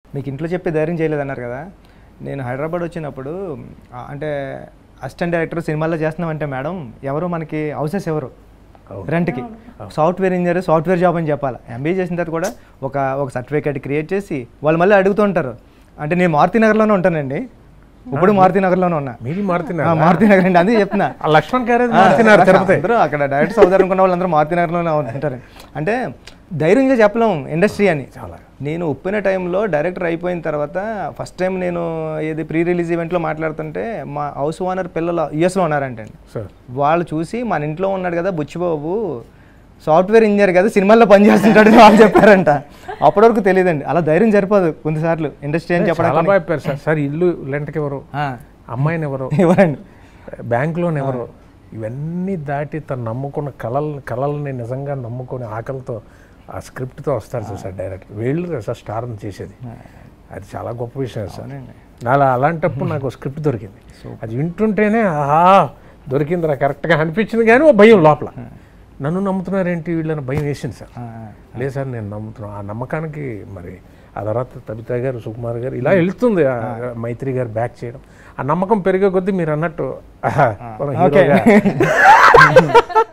మీకు ఇంట్లో చెప్పి ధైర్యం చేయలేదన్నారు కదా నేను హైదరాబాద్ వచ్చినప్పుడు ఆ, అంటే అసిస్టెంట్ డైరెక్టర్ సినిమాల్లో చేస్తున్నామంటే మేడం ఎవరు మనకి హౌసెస్ ఎవరు రెంట్కి సాఫ్ట్వేర్ ఇంజనీర్ సాఫ్ట్వేర్ జాబ్ అని చెప్పాలి ఎంబీఏ చేసిన తర్వాత కూడా ఒక ఒక సర్టిఫికేట్ క్రియేట్ చేసి వాళ్ళు మళ్ళీ అడుగుతుంటారు అంటే నేను మారుతి నగర్లోనే ఉంటానండి ఇప్పుడు మారుతి నగర్లోనే ఉన్నా మీది ఆ, మారుతున్నారు మారుతి నగర్ అండి అదే చెప్తున్నా ఆ లక్ష్మణ్ గ్యారేజ్ మారుతున్నారు తిరుపతి అందరూ అక్కడ డైరెక్ట్ సౌదర్ అనుకున్న వాళ్ళందరూ మారుతి నగర్లోనే ఉంటారు అంటే ధైర్యంగా చెప్పలేం ఇండస్ట్రీ అని చాలా. నేను ఒప్పిన టైంలో డైరెక్టర్ అయిపోయిన తర్వాత ఫస్ట్ టైం నేను ఏది ప్రీ రిలీజ్ ఈవెంట్లో మాట్లాడుతుంటే మా హౌస్ ఓనర్ పిల్లలు యుఎస్లో ఉన్నారంటండి సార్ వాళ్ళు చూసి మన ఇంట్లో ఉన్నాడు కదా బుచ్చిబాబు సాఫ్ట్వేర్ ఇంజనీర్ కదా సినిమాల్లో పనిచేస్తుంటాడు అని వాళ్ళు చెప్పారంట అప్పటి వరకు తెలియదండి అలా ధైర్యం సరిపోదు కొన్నిసార్లు ఇండస్ట్రీ అని చాలా చెప్పడానికి బాగా చెప్పారు సార్ సార్ ఇల్లు రెంట్కి ఎవరు ఆ, అమ్మాయిని ఎవరు ఇవ్వండి బ్యాంక్ లోన్ ఎవరు ఇవన్నీ దాటి తను నమ్ముకున్న కళలు కళల్ని నిజంగా నమ్ముకొని ఆకలితో ఆ స్క్రిప్ట్తో వస్తారు సార్ సార్ డైరెక్ట్ వీళ్ళు సార్ స్టార్ని చేసేది అది చాలా గొప్ప విషయం సార్ అవునండి. అలా అలాంటప్పుడు నాకు స్క్రిప్ట్ దొరికింది అది వింటుంటేనే ఆహా దొరికిందిరా కరెక్ట్గా అనిపించింది కానీ ఓ భయం లోపల నన్ను నమ్ముతున్నారేంటి వీళ్ళని భయం వేసింది సార్ ఆ, లేదు సార్ నేను నమ్ముతున్నాను ఆ నమ్మకానికి మరి ఆ తర్వాత తబితా గారు సుకుమార్ గారు ఇలా వెళ్తుంది ఆ మైత్రి గారు బ్యాక్ చేయడం ఆ నమ్మకం పెరిగే కొద్దీ మీరు అన్నట్టు ఆహా, మనం ఓకే హీరోగా